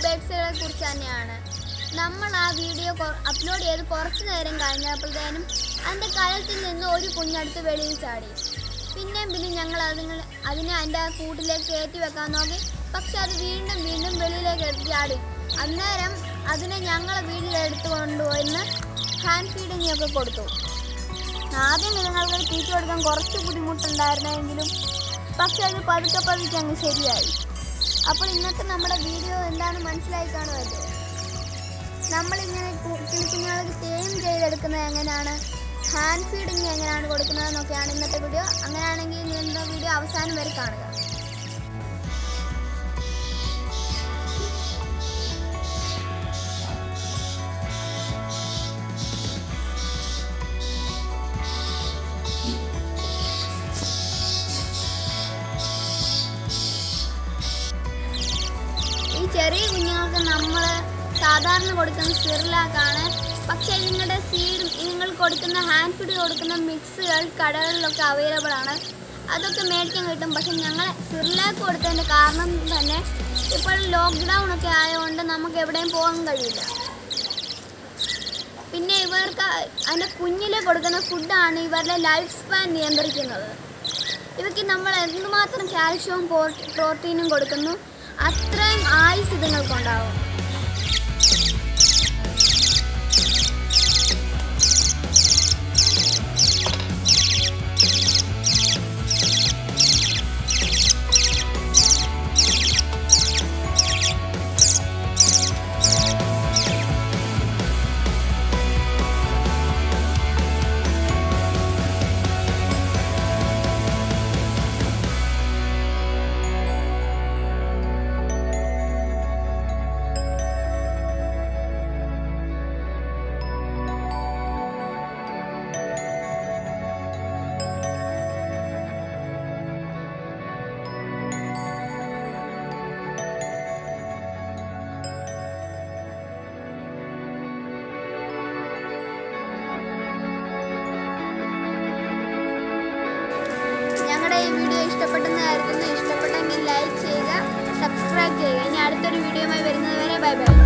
ബേഡ്സുകളെ കുറിച്ച് തന്നെയാണ് നമ്മൾ ആ വീഡിയോ അപ്ലോഡ് ചെയ്ത് കുറച്ച് നേരം കഴിഞ്ഞപ്പോഴത്തേനും അതിൻ്റെ കലത്തിൽ നിന്ന് ഒരു കുഞ്ഞടുത്ത് വെളിയിൽ ചാടി പിന്നെയും പിന്നെ ഞങ്ങൾ അതുങ്ങൾ അതിനെ അതിൻ്റെ ആ കൂട്ടിലേക്ക് കയറ്റി വെക്കാൻ നോക്കി പക്ഷെ അത് വീണ്ടും വീണ്ടും വെളിയിലേക്ക് എടുത്ത് ചാടി അന്നേരം അതിനെ ഞങ്ങൾ വീട്ടിലെടുത്ത് കൊണ്ടുപോയിന്ന് ഹാൻഡ് ഫീഡിങ് ഒക്കെ കൊടുത്തു ആദ്യം ഇതുങ്ങൾക്ക് തീറ്റ കൊടുക്കാൻ കുറച്ച് ബുദ്ധിമുട്ടുണ്ടായിരുന്നെങ്കിലും പക്ഷെ അത് പതുക്കെ പതുക്കെ അങ്ങ് ശരിയായി അപ്പോൾ ഇന്നത്തെ നമ്മുടെ വീഡിയോ എന്താണെന്ന് മനസ്സിലായി കാണുമല്ലോ നമ്മളിങ്ങനെ കു- കിളിക്കുഞ്ഞുങ്ങൾക്ക് തേം ചെയ്തെടുക്കുന്നത് എങ്ങനെയാണ് ഹാൻഡ് ഫീഡിങ് എങ്ങനെയാണ് കൊടുക്കുന്നത് എന്നൊക്കെയാണ് ഇന്നത്തെ വീഡിയോ അങ്ങനെയാണെങ്കിൽ ഇന്നത്തെ വീഡിയോ അവസാനം വരെ കാണുക ഈ ചെറിയ കുഞ്ഞുങ്ങൾക്ക് നമ്മൾ സാധാരണ കൊടുക്കുന്ന സിറിലാക്കാണ് പക്ഷേ ഇതിങ്ങളുടെ സീഡ് നിങ്ങൾ കൊടുക്കുന്ന ഹാൻഡ് ഫീഡ് കൊടുക്കുന്ന മിക്സുകൾ കടകളിലൊക്കെ അവൈലബിൾ ആണ് അതൊക്കെ മേടിക്കാൻ കിട്ടും പക്ഷെ ഞങ്ങൾ സിറിലാക്ക് കൊടുത്തതിൻ്റെ കാരണം തന്നെ ഇപ്പോൾ ലോക്ക്ഡൗൺ ഒക്കെ ആയതുകൊണ്ട് നമുക്ക് എവിടെയും പോകാൻ കഴിയില്ല പിന്നെ ഇവർക്ക് അതിൻ്റെ കുഞ്ഞിലെ കൊടുക്കുന്ന ഫുഡാണ് ഇവരുടെ ലൈഫ് സ്പാൻ നിയന്ത്രിക്കുന്നത് ഇവയ്ക്ക് നമ്മൾ എന്തുമാത്രം കാൽഷ്യവും പ്രോട്ടീനും കൊടുക്കുന്നു അത്രയും ആയുസ് ഇതുങ്ങൾക്കുണ്ടാവും ഞങ്ങളുടെ ഈ വീഡിയോ ഇഷ്ടപ്പെട്ടെന്ന് കരുതുന്നു ഇഷ്ടപ്പെട്ടെങ്കിൽ ലൈക്ക് ചെയ്യുക സബ്സ്ക്രൈബ് ചെയ്യുക ഇനി അടുത്തൊരു വീഡിയോയുമായി വരുന്നത് വരെ ബൈ ബൈ